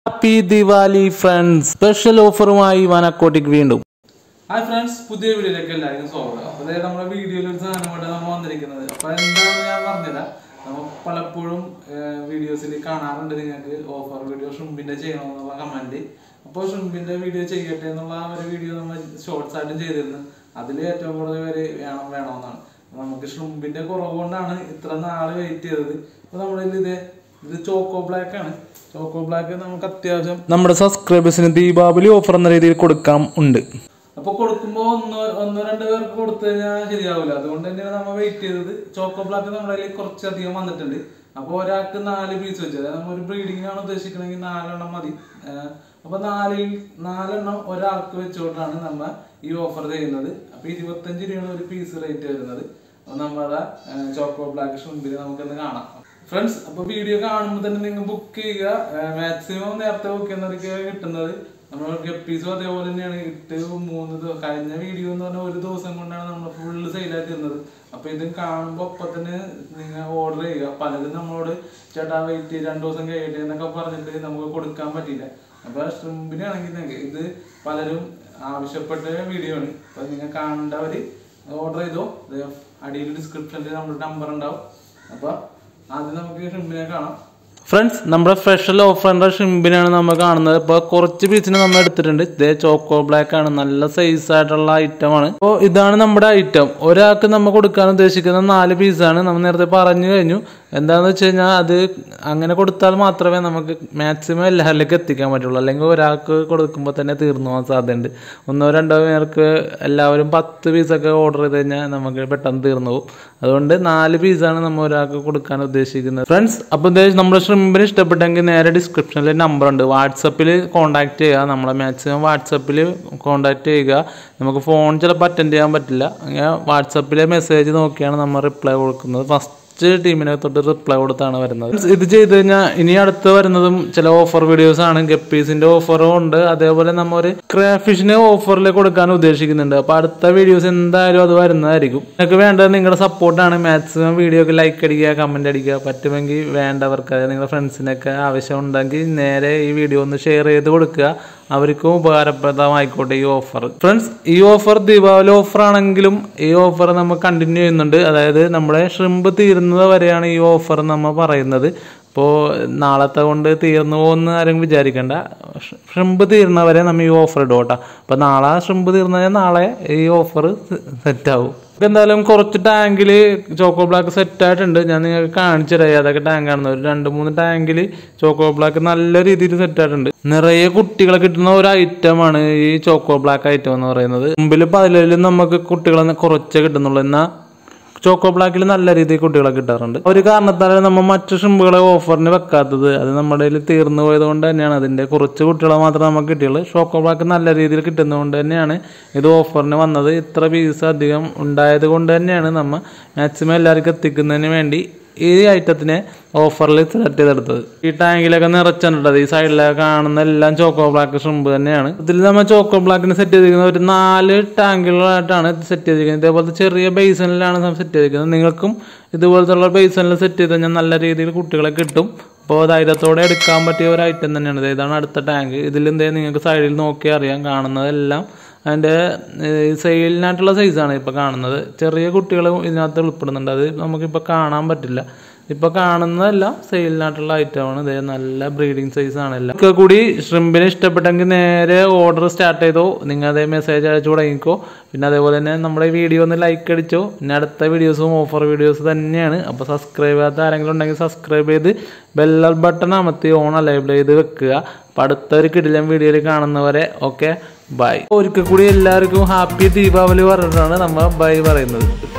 happy Diwali friends special ഓഫറുമായി വനക്കോട്ടിക്ക് വീണ്ടും ഹായ് ഫ്രണ്ട്സ് പുതിയ വീഡിയോയിലേക്ക് എല്ലാവർക്കും സ്വാഗതം അപ്പോൾ അതായത് നമ്മുടെ വീഡിയോയിൽ ഒരു സാധനമായിട്ട് നമ്മൾ വന്നിരിക്കുന്നത് അപ്പോൾ എന്താണെന്ന് ഞാൻ പറഞ്ഞുതരാം നമ്മൾ പലപ്പോഴും വീഡിയോസിൽ കാണാറുണ്ട് നിങ്ങൾക്ക് ഓഫർ വീഡിയോ ഷ്രിമ്പിൻ്റെ ചെയ്യണമെന്നുള്ള കമൻറ്റ് അപ്പോൾ ഷ്രിമ്പിൻ്റെ വീഡിയോ ചെയ്യട്ടെ എന്നുള്ള ആ ഒരു വീഡിയോ നമ്മൾ ഷോർട്സ് ആയിട്ടും ചെയ്തിരുന്നു അതിൽ ഏറ്റവും കൂടുതൽ പേര് വേണം വേണമെന്നാണ് അപ്പോൾ നമുക്ക് ഷ്രിമ്പിൻ്റെ കുറവ് കൊണ്ടാണ് ഇത്ര നാൾ വെയിറ്റ് ചെയ്തത് അപ്പോൾ നമ്മുടെ കയ്യിൽ ഇത് ഇത് ചോക്കോ ബ്ലാക്ക് ആണ് ചോക്കോ ബ്ലാക്ക് നമുക്ക് അത്യാവശ്യം നമ്മുടെ സബ്സ്ക്രൈബേഴ്സിന് ദീപാവലി ഓഫർ എന്ന രീതിയിൽ കൊടുക്കാം ഉണ്ട് അപ്പൊ കൊടുക്കുമ്പോ ഒന്നോ ഒന്നോ രണ്ടോ പേർക്ക് കൊടുത്തു കഴിഞ്ഞാൽ ശരിയാവില്ല അതുകൊണ്ട് തന്നെയാണ് നമ്മൾ വെയിറ്റ് ചെയ്തത് ചോക്കോ ബ്ലാക്ക് നമ്മുടെ കയ്യിൽ കുറച്ചധികം വന്നിട്ടുണ്ട് അപ്പോൾ ഒരാൾക്ക് നാല് പീസ് വെച്ച് അതായത് നമ്മൾ ഒരു ബ്രീഡിങ്ങിനാണ് ഉദ്ദേശിക്കണമെങ്കിൽ നാലെണ്ണം മതി ഏഹ് അപ്പൊ നാലിൽ നാലെണ്ണം ഒരാൾക്ക് വെച്ചുകൊണ്ടാണ് നമ്മൾ ഈ ഓഫർ ചെയ്യുന്നത് അപ്പൊ ഇരുപത്തഞ്ച് രൂപയാണ് ഒരു പീസ് റേറ്റ് വരുന്നത് അപ്പൊ നമ്മുടെ ഏഹ് ചോക്കോ ബ്ലാക്ക് ഷ്രിമ്പിൽ നമുക്കൊന്ന് കാണാം ഫ്രണ്ട്സ് അപ്പൊ വീഡിയോ കാണുമ്പോൾ തന്നെ നിങ്ങൾ ബുക്ക് ചെയ്യുക മാക്സിമം നേരത്തെ ബുക്ക് ചെയ്യുന്നവർക്ക് കിട്ടുന്നത് നമ്മൾ ഗപ്പീസും അതേപോലെ തന്നെയാണ് ഇട്ട് മൂന്ന് ദിവസം കഴിഞ്ഞ വീഡിയോ എന്ന് പറഞ്ഞാൽ ഒരു ദിവസം കൊണ്ടാണ് നമ്മൾ ഫുള്ള് സെയിലായി തീർന്നത് അപ്പൊ ഇത് കാണുമ്പോൾ അപ്പൊ തന്നെ നിങ്ങൾ ഓർഡർ ചെയ്യുക പലരും നമ്മളോട് ചേട്ടാ വെയിറ്റ് രണ്ട് ദിവസം കഴിയട്ടെ എന്നൊക്കെ പറഞ്ഞിട്ട് നമുക്ക് കൊടുക്കാൻ പറ്റില്ല അപ്പൊ ഷ്രിമ്പിനാണെങ്കിൽ നിങ്ങൾക്ക് ഇത് പലരും ആവശ്യപ്പെട്ട വീഡിയോ ആണ് അപ്പൊ നിങ്ങൾ കാണേണ്ടവര് ഓർഡർ ചെയ്തോ ഇത് അടിയിൽ ഡിസ്ക്രിപ്ഷനിൽ നമ്മുടെ നമ്പർ ഉണ്ടാവും അപ്പൊ ആദ്യം നമുക്ക് ഷ്രിമ്പിനെ കാണാം ഫ്രണ്ട്സ് നമ്മുടെ സ്പെഷ്യൽ ഓഫറിന്റെ ഷിമ്പിനാണ് നമ്മൾ കാണുന്നത് ഇപ്പോൾ കുറച്ച് പീസിന് നമ്മൾ എടുത്തിട്ടുണ്ട് ഇതേ ചോക്കോ ബ്ലാക്ക് ആണ് നല്ല സൈസ് ആയിട്ടുള്ള ഐറ്റം ആണ് അപ്പോൾ ഇതാണ് നമ്മുടെ ഐറ്റം ഒരാൾക്ക് നമ്മൾ കൊടുക്കാൻ ഉദ്ദേശിക്കുന്ന നാല് പീസാണ് നമ്മൾ നേരത്തെ പറഞ്ഞു കഴിഞ്ഞു എന്താണെന്ന് വെച്ച് കഴിഞ്ഞാൽ അത് അങ്ങനെ കൊടുത്താൽ മാത്രമേ നമുക്ക് മാക്സിമം എല്ലാവരിലേക്ക് എത്തിക്കാൻ പറ്റുള്ളൂ അല്ലെങ്കിൽ ഒരാൾക്ക് കൊടുക്കുമ്പോൾ തന്നെ തീർന്നു പോകാൻ സാധ്യതയുണ്ട് ഒന്നോ രണ്ടോ പേർക്ക് എല്ലാവരും പത്ത് പീസൊക്കെ ഓർഡർ ചെയ്ത് കഴിഞ്ഞാൽ നമുക്ക് പെട്ടെന്ന് തീർന്നു പോകും അതുകൊണ്ട് നാല് പീസാണ് നമ്മൾ ഒരാൾക്ക് കൊടുക്കാൻ ഉദ്ദേശിക്കുന്നത് ഫ്രണ്ട്സ് അപ്പോൾ ഇതേ നമ്മുടെ ഷ്രിമ്പിന് ഇഷ്ടപ്പെട്ടെങ്കിൽ നേരെ ഡിസ്ക്രിപ്ഷനിൽ നമ്പർ ഉണ്ട് വാട്സപ്പിൽ കോൺടാക്ട് ചെയ്യുക നമ്മളെ മാക്സിമം വാട്സപ്പിൽ കോൺടാക്ട് ചെയ്യുക നമുക്ക് ഫോൺ ചിലപ്പോൾ അറ്റൻഡ് ചെയ്യാൻ പറ്റില്ല അങ്ങനെ വാട്സപ്പിലെ മെസ്സേജ് നോക്കിയാണ് നമ്മൾ റിപ്ലൈ കൊടുക്കുന്നത് ഫസ്റ്റ് ടീമിനെ തൊട്ട് റിപ്ലൈ കൊടുത്താണ് വരുന്നത് ഇത് ചെയ്ത് കഴിഞ്ഞാൽ ഇനി അടുത്ത് വരുന്നതും ചില ഓഫർ വീഡിയോസ് ആണ് ഗപ്പീസിന്റെ ഓഫറും ഉണ്ട് അതേപോലെ നമ്മ ഒരു ക്രാഫിഷിന് ഓഫറിൽ കൊടുക്കാൻ ഉദ്ദേശിക്കുന്നുണ്ട് അപ്പൊ അടുത്ത വീഡിയോസ് എന്തായാലും അത് വരുന്നതായിരിക്കും നിങ്ങൾക്ക് വേണ്ടത് നിങ്ങളുടെ സപ്പോർട്ടാണ് മാക്സിമം വീഡിയോക്ക് ലൈക്ക് അടിക്കുക കമന്റ് അടിക്കുക പറ്റുമെങ്കിൽ വേണ്ടവർക്ക് അതായത് നിങ്ങളുടെ ഫ്രണ്ട്സിനൊക്കെ ആവശ്യം ഉണ്ടെങ്കിൽ നേരെ ഈ വീഡിയോ ഒന്ന് ഷെയർ ചെയ്ത് കൊടുക്കുക അവർക്കും ഉപകാരപ്രദമായിക്കോട്ടെ ഈ ഓഫർ ഫ്രണ്ട്സ് ഈ ഓഫർ ദീപാവലി ഓഫർ ആണെങ്കിലും ഈ ഓഫർ നമ്മൾ കണ്ടിന്യൂ ചെയ്യുന്നുണ്ട് അതായത് നമ്മുടെ ഷ്രിമ്പ് തീരുന്നത് വരെയാണ് ഈ ഓഫർ നമ്മൾ പറയുന്നത് ഇപ്പോൾ നാളത്തെ കൊണ്ട് തീർന്നു പോകുമെന്ന് ആരും വിചാരിക്കണ്ട ഷ്രിമ്പ് തീർന്നവരെ നമ്മൾ ഈ ഓഫർ ഇടും കേട്ടോ അപ്പോൾ നാളെ ഷ്രിമ്പ് തീർന്നാൽ നാളെ ഈ ഓഫർ സെറ്റാവും എന്തായാലും കുറച്ച് ടാങ്കിൽ ചോക്കോ ബ്ലാക്ക് സെറ്റ് ആയിട്ടുണ്ട് ഞാൻ നിങ്ങൾക്ക് കാണിച്ചു തരാം ഏതൊക്കെ ടാങ്ക് ആണെന്ന് ഒരു രണ്ട് മൂന്ന് ടാങ്കിൽ ചോക്കോ ബ്ലാക്ക് നല്ല രീതിയിൽ സെറ്റ് ആയിട്ടുണ്ട് നിറയെ കുട്ടികളെ കിട്ടുന്ന ഒരു ഐറ്റമാണ് ഈ ചോക്കോ ബ്ലാക്ക് ഐറ്റം എന്ന് പറയുന്നത് മുമ്പിൽ പതിലും നമുക്ക് കുട്ടികളെ കുറച്ചേ കിട്ടുന്നുള്ളൂ എന്നാൽ ചോക്കോ ബ്ലാക്കിൽ നല്ല രീതിയിൽ കുട്ടികളെ കിട്ടാറുണ്ട് ഒരു കാരണത്താലാണ് നമ്മൾ മറ്റു ഷിമ്പുകളെ ഓഫറിന് വെക്കാത്തത് അത് നമ്മുടെ കയ്യിൽ തീർന്നു പോയത് കൊണ്ട് തന്നെയാണ് അതിന്റെ കുറച്ച് കുട്ടികളെ മാത്രമേ നമുക്ക് കിട്ടിയുള്ളൂ ചോക്കോ ബ്ലാക്ക് നല്ല രീതിയിൽ കിട്ടുന്നതുകൊണ്ട് തന്നെയാണ് ഇത് ഓഫറിന് വന്നത് ഇത്ര പീസ് അധികം ഉണ്ടായത് കൊണ്ട് തന്നെയാണ് നമ്മൾ മാക്സിമം എല്ലാവർക്കും എത്തിക്കുന്നതിന് വേണ്ടി ഈ ഐറ്റത്തിനെ ഓഫറിൽ സെലക്ട് ചെയ്തെടുത്തത് ഈ ടാങ്കിലൊക്കെ നിറച്ചിട്ടുള്ളത് ഈ സൈഡിലൊക്കെ കാണുന്ന എല്ലാം ചോക്കോ ബ്ലാക്ക് ഷ്രിമ്പ് തന്നെയാണ് ഇതിൽ നമ്മൾ ചോക്കോ ബ്ലാക്കിന് സെറ്റ് ചെയ്തിരിക്കുന്നത് ഒരു നാല് ടാങ്കുകളായിട്ടാണ് സെറ്റ് ചെയ്തിരിക്കുന്നത് ഇതേപോലത്തെ ചെറിയ ബേസണിലാണ് സെറ്റ് ചെയ്തിരിക്കുന്നത് നിങ്ങൾക്കും ഇതുപോലത്തുള്ള ബേസണിൽ സെറ്റ് ചെയ്ത് കഴിഞ്ഞാൽ നല്ല രീതിയിൽ കുട്ടികളെ കിട്ടും അപ്പോൾ ധൈര്യത്തോടെ എടുക്കാൻ പറ്റിയ ഒരു ഐറ്റം തന്നെയാണ് ഇത് ഇതാണ് അടുത്ത ടാങ്ക് ഇതിൽ എന്തെങ്കിലും നിങ്ങൾക്ക് സൈഡിൽ നോക്കി അറിയാം കാണുന്നതെല്ലാം അതിൻ്റെ സെയിലിനായിട്ടുള്ള സൈസാണ് ഇപ്പോൾ കാണുന്നത് ചെറിയ കുട്ടികളും ഇതിനകത്ത് ഉൾപ്പെടുന്നുണ്ട് അത് നമുക്കിപ്പോൾ കാണാൻ പറ്റില്ല ഇപ്പോൾ കാണുന്നതെല്ലാം സെയിലിനായിട്ടുള്ള ഐറ്റമാണ് ഇത് നല്ല ബ്രീഡിംഗ് സൈസ് ആണ് എല്ലാം ഒക്കെ കൂടി ഷ്രിമ്പിന് ഇഷ്ടപ്പെട്ടെങ്കിൽ നേരെ ഓർഡർ സ്റ്റാർട്ട് ചെയ്തോ നിങ്ങൾ അതേ മെസ്സേജ് അയച്ചു തുടങ്ങിക്കോ പിന്നെ അതേപോലെ തന്നെ നമ്മുടെ വീഡിയോ ഒന്ന് ലൈക്ക് അടിച്ചോ പിന്നെ അടുത്ത വീഡിയോസും ഓഫർ വീഡിയോസ് തന്നെയാണ് അപ്പോൾ സബ്സ്ക്രൈബ് ചെയ്യാത്ത ആരെങ്കിലും ഉണ്ടെങ്കിൽ സബ്സ്ക്രൈബ് ചെയ്ത് ബെല്ലൽ ബട്ടൺ അമർത്തി ഓൺ അലൈബിൾ ചെയ്ത് വെക്കുക അപ്പോൾ അടുത്തൊരു കിടിലം വീഡിയോയിൽ കാണുന്നവരെ ഓക്കെ ബൈ ഒരിക്കൽ കൂടി എല്ലാവർക്കും ഹാപ്പി ദീപാവലി പറഞ്ഞിട്ടാണ് നമ്മൾ ബൈ പറയുന്നത്